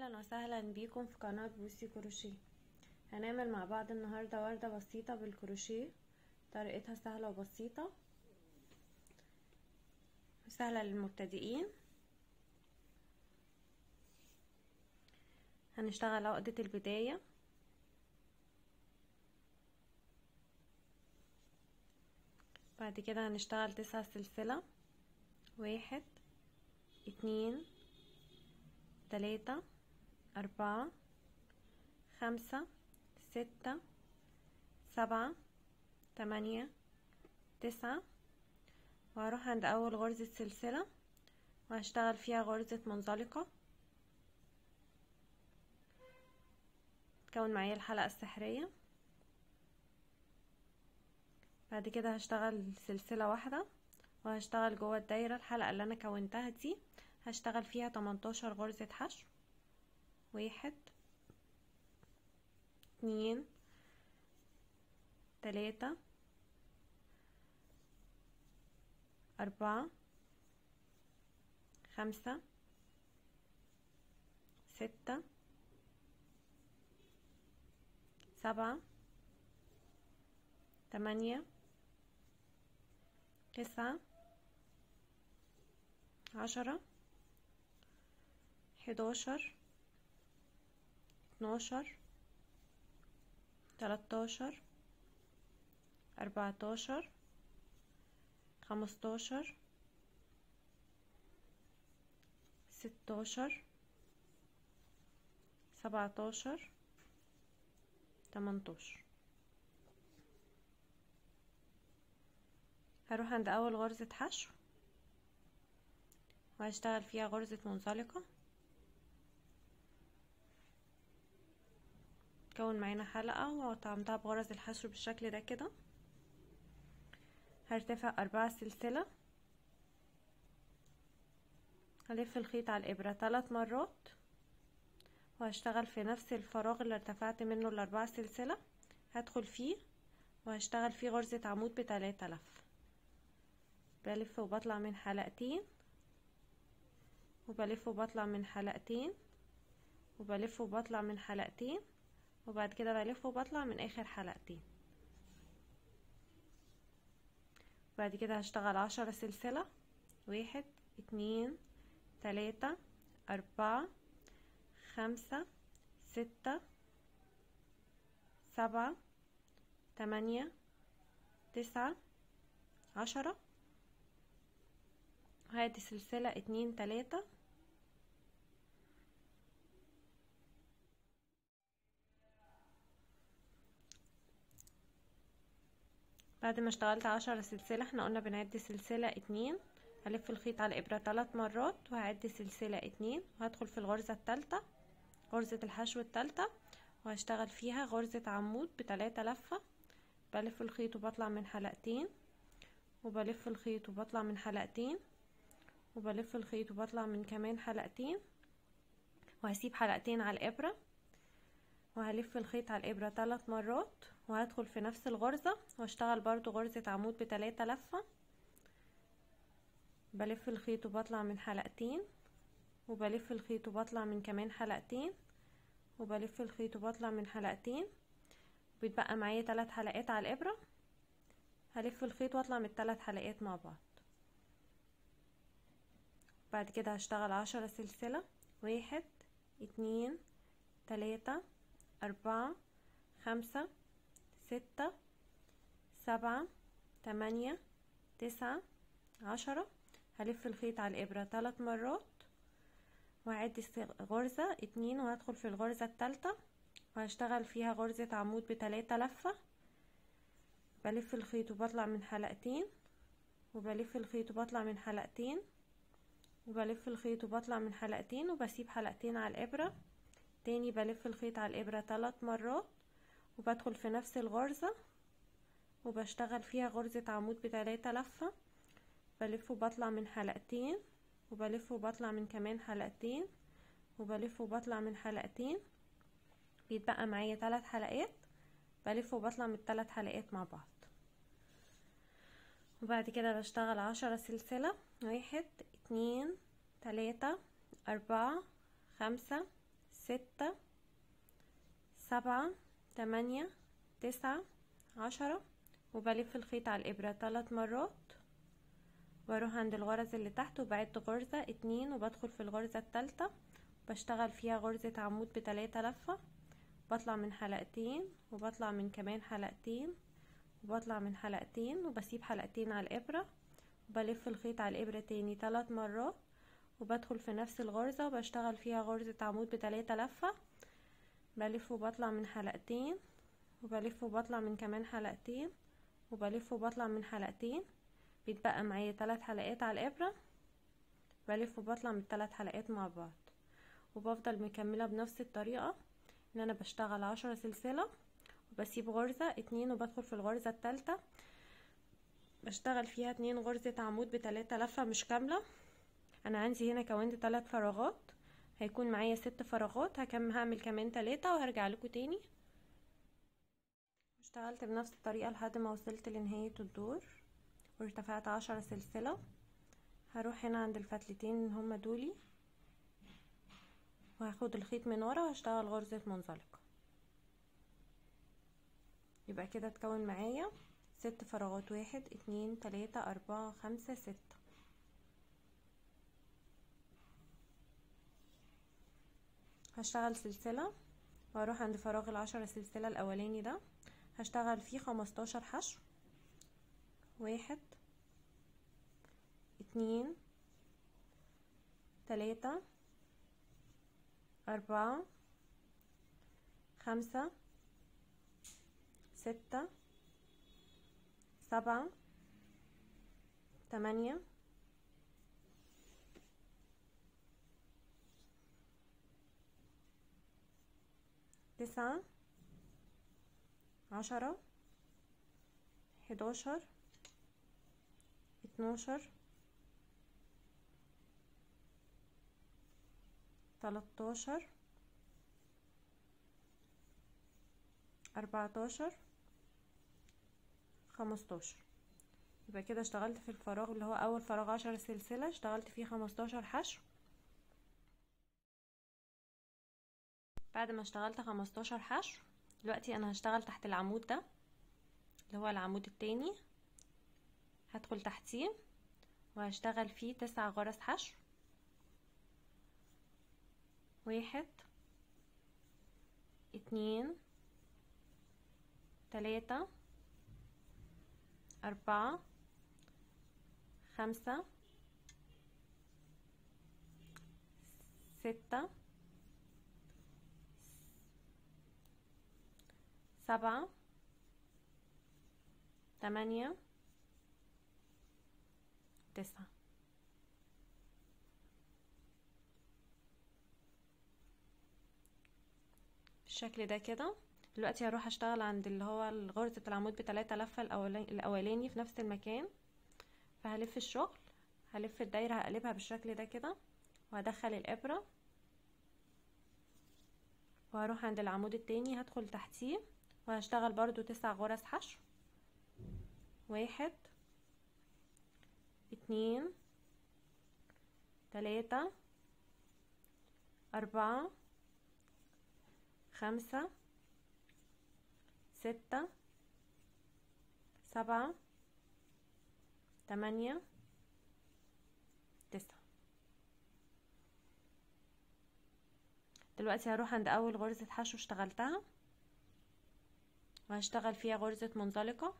اهلا وسهلا بيكم في قناة بوسي كروشيه هنعمل مع بعض النهاردة وردة بسيطة بالكروشيه طريقتها سهلة وبسيطة سهلة للمبتدئين هنشتغل عقدة البداية بعد كده هنشتغل تسعة سلسلة واحد اتنين تلاتة أربعة خمسة ستة سبعة تمانية تسعة وهروح عند أول غرزة سلسلة وهشتغل فيها غرزة منزلقة تكون معايا الحلقة السحرية بعد كده هشتغل سلسلة واحدة وهشتغل جوه الدايرة الحلقة اللي انا كونتها دي هشتغل فيها 18 غرزة حشو واحد اتنين تلاتة أربعة خمسة ستة سبعة تمانية تسعة عشرة حداشر اتناشر تلاتاشر أربعتاشر خمستاشر ستاشر سبعتاشر تمنتاشر هروح عند اول غرزة حشو وهشتغل فيها غرزة منزلقة تكون معانا حلقة وطعمتها بغرز الحشو بالشكل ده كده هرتفع أربعة سلسلة هلف الخيط على الإبرة ثلاث مرات وهشتغل في نفس الفراغ اللي ارتفعت منه الأربعة سلسلة هدخل فيه وهشتغل فيه غرزة عمود بتلاتة لف بلف وبطلع من حلقتين وبلف وبطلع من حلقتين وبلف وبطلع من حلقتين وبعد كده بلف وبطلع من اخر حلقتين بعد كده هشتغل عشرة سلسلة واحد اتنين تلاتة اربعة خمسة ستة سبعة تمانية تسعة عشرة هادي سلسلة اتنين تلاتة بعد ما اشتغلت عشرة سلسلة احنا قلنا بنعد سلسلة اتنين هلف الخيط على الابرة ثلاث مرات وهعد سلسلة اتنين وهدخل في الغرزة التالتة غرزة الحشو التالتة وهشتغل فيها غرزة عمود بتلاتة لفة بلف الخيط وبطلع من حلقتين وبلف الخيط وبطلع من حلقتين وبلف الخيط وبطلع من كمان حلقتين وهسيب حلقتين على الابرة وهلف الخيط على الابرة ثلاث مرات وهدخل في نفس الغرزة واشتغل برضو غرزة عمود بتلاتة لفة بلف الخيط وبطلع من حلقتين وبلف الخيط وبطلع من كمان حلقتين وبلف الخيط وبطلع من حلقتين بيتبقى معايا ثلاث حلقات على الابرة هلف الخيط واطلع من الثلاث حلقات مع بعض بعد كده هشتغل عشرة سلسلة واحد اتنين تلاتة أربعة خمسة ستة سبعة تمانية تسعة عشرة هلف الخيط على الإبرة ثلاث مرات وهعد غرزة اتنين وهدخل في الغرزة التالتة وهشتغل فيها غرزة عمود بتلاتة لفة بلف الخيط وبطلع من حلقتين وبلف الخيط وبطلع من حلقتين وبلف الخيط وبطلع من حلقتين وبسيب حلقتين على الإبرة تاني بلف الخيط على الإبرة ثلاث مرات وبدخل في نفس الغرزة وبشتغل فيها غرزة عمود بتلاتة لفة بلف وبطلع من حلقتين وبلف وبطلع من كمان حلقتين وبلف وبطلع من حلقتين بيتبقى معايا ثلاث حلقات بلف وبطلع من الثلاث حلقات مع بعض وبعد كده بشتغل عشرة سلسلة واحد اتنين تلاتة أربعة خمسة ستة سبعة تمانية تسعة عشرة وبلف الخيط على الإبرة ثلاث مرات واروح عند الغرز اللي تحت وبعد غرزة اتنين وبدخل في الغرزة التالتة بشتغل فيها غرزة عمود بتلاتة لفة بطلع من حلقتين وبطلع من كمان حلقتين وبطلع من حلقتين وبسيب حلقتين على الإبرة وبلف الخيط على الإبرة تاني ثلاث مرات وبدخل في نفس الغرزة وبشتغل فيها غرزة عمود بتلاتة لفة بلف وبطلع من حلقتين وبلف وبطلع من كمان حلقتين وبلف وبطلع من حلقتين بيتبقى معايا ثلاث حلقات على الابره بلف وبطلع من الثلاث حلقات مع بعض وبفضل مكمله بنفس الطريقه ان انا بشتغل عشرة سلسله وبسيب غرزه اتنين وبدخل في الغرزه الثالثه بشتغل فيها اتنين غرزه عمود بتلاتة لفه مش كامله انا عندي هنا كونت ثلاث فراغات هيكون معايا ست فراغات هكمل هعمل كمان تلاتة وهرجع لكم تاني اشتغلت بنفس الطريقة لحد ما وصلت لنهاية الدور وارتفعت عشرة سلسلة هروح هنا عند الفتلتين اللي هما دولي وهاخد الخيط من ورا وهشتغل غرزة منزلقة يبقى كده اتكون معايا ست فراغات واحد اتنين تلاتة اربعة خمسة ستة هشتغل سلسلة واروح عند فراغ العشرة سلسلة الاولاني ده هشتغل فيه خمستاشر حشو واحد اتنين تلاتة أربعة خمسة ستة سبعة تمانية تسعة عشرة حداشر اتناشر تلاتاشر اربعتاشر خمستاشر يبقى كده اشتغلت في الفراغ اللي هو اول فراغ عشر سلسلة اشتغلت فيه خمستاشر حشو بعد ما اشتغلت خمستاشر حشو دلوقتي انا هشتغل تحت العمود ده اللي هو العمود التاني هدخل تحتيه وهشتغل فيه تسع غرز حشو واحد اتنين تلاتة أربعة خمسة ستة سبعة تمانية تسعة بالشكل ده كده دلوقتي هروح اشتغل عند اللي هو غرزة العمود بتلاتة لفة الاولاني في نفس المكان فهلف الشغل هلف الدايرة هقلبها بالشكل ده كده وهدخل الابرة وهروح عند العمود التاني هدخل تحتيه وهشتغل برضو تسع غرز حشو واحد اتنين تلاتة أربعة خمسة ستة سبعة تمانية تسعة دلوقتي هروح عند أول غرزة حشو اشتغلتها وهشتغل فيها غرزة منزلقة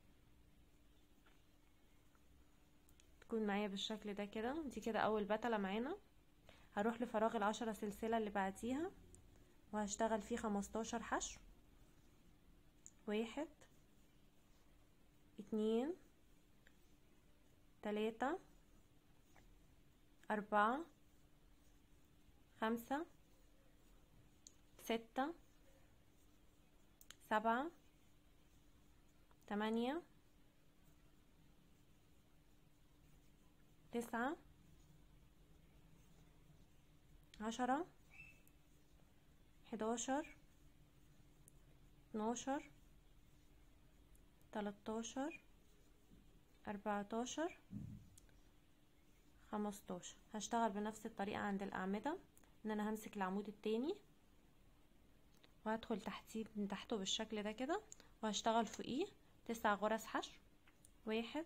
تكون معايا بالشكل ده كده دي كده اول بتلة معانا هروح لفراغ العشرة سلسلة اللي بعديها وهشتغل فيه خمستاشر حشو واحد اتنين تلاتة أربعة خمسة ستة سبعة تمانية تسعة عشرة حداشر اتناشر تلاتاشر اربعتاشر خمستاشر هشتغل بنفس الطريقة عند الأعمدة ان انا همسك العمود التاني وهدخل تحتيه من تحته بالشكل ده كده وهشتغل فوقيه تسع غرز حشو واحد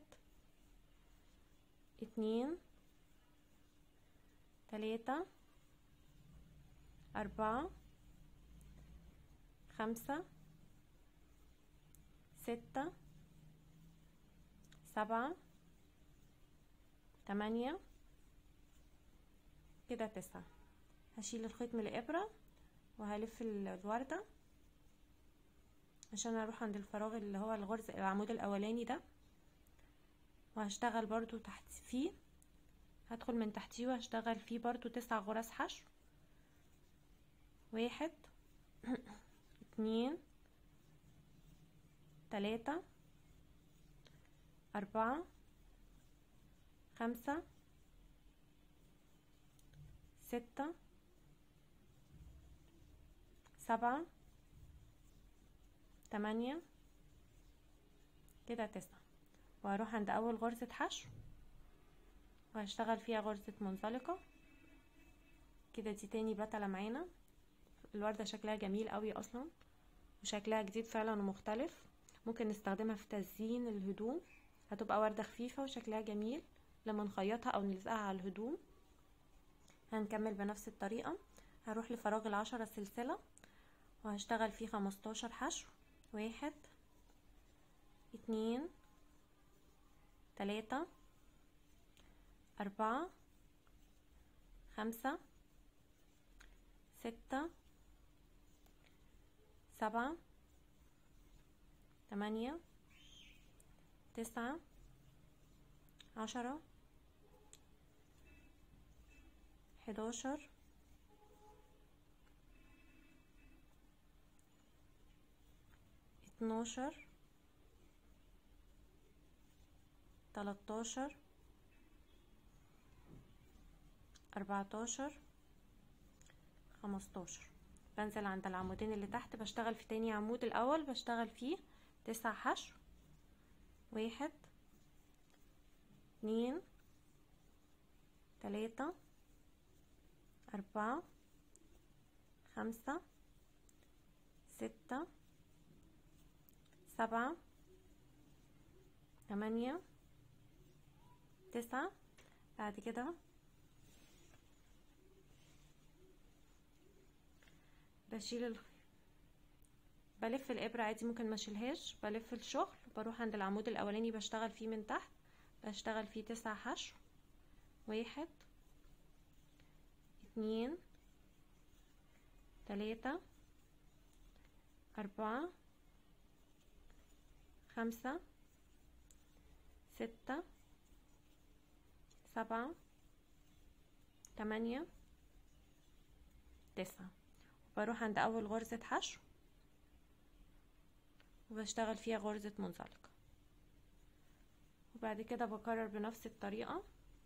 اتنين تلاتة أربعة خمسة ستة سبعة تمانية كده تسعة هشيل الخيط من الإبرة وهلف الوردة عشان اروح عند الفراغ اللي هو الغرز العمود الاولاني ده وهشتغل برضو تحت فيه هدخل من تحتيه وهشتغل فيه برضو تسع غرز حشو واحد اتنين تلاتة أربعة خمسة ستة سبعة تمانية كده تسعة وهروح عند أول غرزة حشو وهشتغل فيها غرزة منزلقة كده دي تاني بتلة معانا الوردة شكلها جميل قوي أصلا وشكلها جديد فعلا ومختلف ممكن نستخدمها في تزيين الهدوم هتبقى وردة خفيفة وشكلها جميل لما نخيطها أو نلزقها على الهدوم هنكمل بنفس الطريقة هروح لفراغ العشرة سلسلة وهشتغل فيه خمستاشر حشو واحد اتنين تلاتة أربعة خمسة ستة سبعة تمانية تسعة عشرة حداشر اتناشر تلاتاشر اربعتاشر خمستاشر بنزل عند العمودين اللي تحت بشتغل في تاني عمود الاول بشتغل فيه تسع حشو واحد اتنين تلاتة أربعة خمسة ستة سبعة تمانية تسعة بعد كده بشيل ال... بلف الإبرة عادي ممكن ما اشيلهاش بلف الشغل بروح عند العمود الأولاني بشتغل فيه من تحت بشتغل فيه تسع حشو واحد اتنين تلاتة أربعة خمسة ستة سبعة تمانية تسعة بروح عند أول غرزة حشو وبشتغل فيها غرزة منزلقة وبعد كده بكرر بنفس الطريقة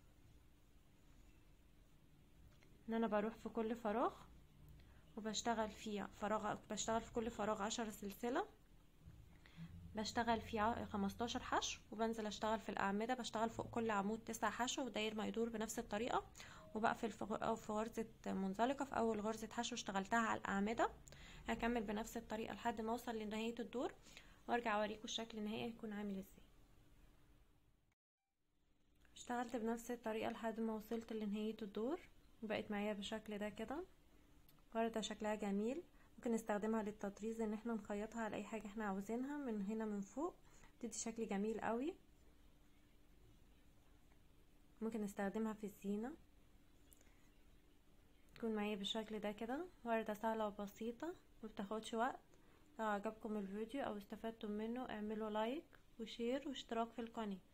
ان انا بروح في كل فراغ وبشتغل فيه فراغ بشتغل في كل فراغ عشر سلسلة بشتغل فيه خمستاشر حشو وبنزل اشتغل في الاعمدة بشتغل فوق كل عمود تسع حشو وداير ما يدور بنفس الطريقة وبقفل في غرزة منزلقة في اول غرزة حشو اشتغلتها على الاعمدة هكمل بنفس الطريقة لحد ما اوصل لنهاية الدور وارجع اوريكم الشكل النهائي هيكون عامل ازاي اشتغلت بنفس الطريقة لحد ما وصلت لنهاية الدور وبقت معايا بالشكل ده كده وردة شكلها جميل ممكن نستخدمها للتطريز ان احنا نخيطها على اي حاجة احنا عاوزينها من هنا من فوق تدي شكل جميل قوي ممكن نستخدمها في الزينة تكون معايا بالشكل ده كده وردة سهلة وبسيطة مبتاخدش وقت لو عجبكم الفيديو او استفدتم منه اعملوا لايك وشير واشتراك في القناه